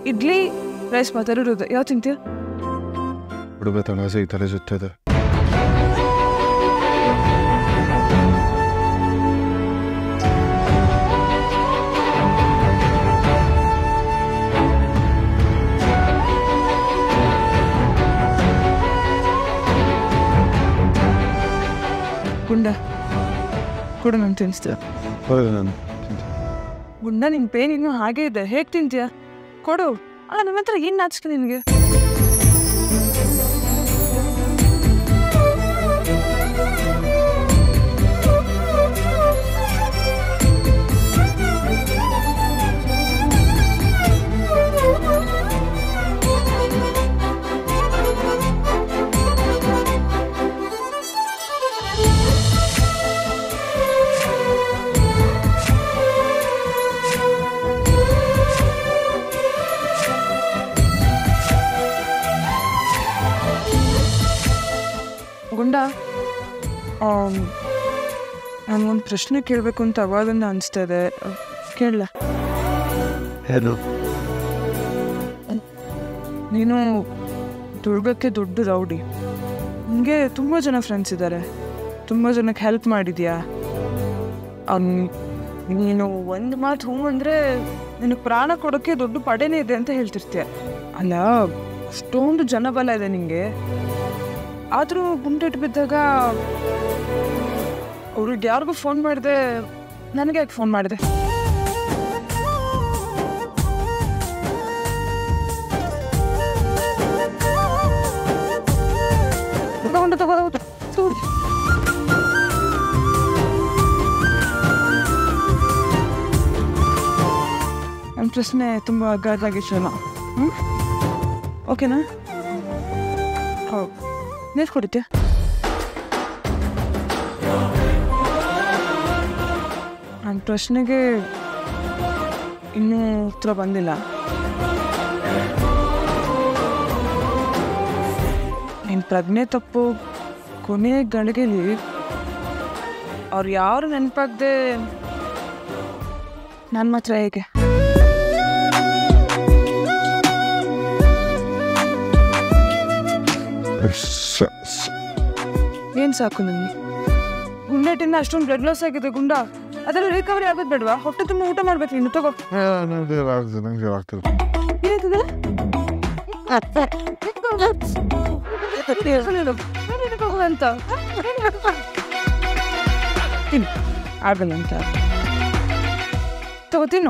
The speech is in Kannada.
ಇಡ್ಲಿ ರೈಸ್ ಮಾತಾಡಿರೋದು ಯಾವ ತಿಂತೀಯ ಬಿಡಬೇ ತಳಾಸೆ ಈ ತಲೆ ಸುತ್ತದೆ ಗುಂಡ ಕೊಡು ನಾನು ತಿನ್ನಿಸ್ತೀಯ ಹೌದು ನಾನು ಗುಂಡ ನಿನ್ ಪೇನ್ ಇನ್ನೂ ಹಾಗೆ ಇದೆ ಹೇಗೆ ತಿಂತೀಯ ಕೊಡು ಅಲ್ಲ ನನ್ನ ಹತ್ರ ಏನು ನಾಚಿಕೆ ನಿನಗೆ ಗುಂಡ ನನಗೊಂದು ಪ್ರಶ್ನೆ ಕೇಳಬೇಕು ಅಂತ ಅವಾಗಿಂದ ಅನಿಸ್ತಾ ಇದೆ ಕೇಳಲ ಏನು ನೀನು ದುರ್ಗಕ್ಕೆ ದೊಡ್ಡ ರೌಡಿ ನಿನಗೆ ತುಂಬ ಜನ ಫ್ರೆಂಡ್ಸ್ ಇದ್ದಾರೆ ತುಂಬ ಜನಕ್ಕೆ ಹೆಲ್ಪ್ ಮಾಡಿದ್ಯಾ ಅವ್ನ್ ನೀನು ಒಂದು ಮಾತು ಹ್ಞೂ ಅಂದರೆ ನಿನಗೆ ಪ್ರಾಣ ಕೊಡೋಕ್ಕೆ ದೊಡ್ಡ ಪಡೆನೇ ಇದೆ ಅಂತ ಹೇಳ್ತಿರ್ತೀಯ ಅಲ್ಲ ಅಷ್ಟೊಂದು ಜನಬಲ ಇದೆ ನಿನಗೆ ಆದರೂ ಗುಂಡಿಟ್ಟು ಬಿದ್ದಾಗ ಅವ್ರಿಗೆ ಯಾರಿಗೂ ಫೋನ್ ಮಾಡಿದೆ ನನಗೆ ಯಾಕೆ ಫೋನ್ ಮಾಡಿದೆ ತಗೊಂಡು ತಗೋದು ನನ್ನ ಪ್ರಶ್ನೆ ತುಂಬ ಅಗಾಧಾಗಿಷ್ಟನ ಹ್ಞೂ ಓಕೆನಾ ಹೌದು ನೀರು ಕುಡಿತೀಯ ನನ್ನ ಪ್ರಶ್ನೆಗೆ ಇನ್ನೂ ಉತ್ತರ ಬಂದಿಲ್ಲ ನಿನ್ನ ಪ್ರಜ್ಞೆ ತಪ್ಪು ಕೊನೆ ಗಳಿಗೆಲಿ ಅವ್ರು ಯಾರು ನೆನಪಾಗದೆ ನನ್ನ ಮಾತ್ರ ಹೇಗೆ ಸ- ಸ- ಏನು ಸಾಕು ನನಗೆ ಗುಂಡೆಟಿಂದ ಅಷ್ಟೊಂದು ಬ್ಲಡ್ ಲಾಸ್ ಆಗಿದೆ ಗುಂಡ ಅದೆಲ್ಲ ರಿಕವರಿ ಆಗೋದು ಬೇಡವಾ ಹೊಟ್ಟೆ ತುಂಬ ಊಟ ಮಾಡ್ಬೇಕು ನೀನು ತಗೋ ಏ, ನಂಗೆ ಆಗ್ತದೆ ನಂಗೆ ಆಗ್ತದೆ ಏನಾಯ್ತದೆ ಅಂತ ತಿನ್ನು ಆಗಲ್ಲ ಅಂತ ತಗೋ ತಿನ್ನು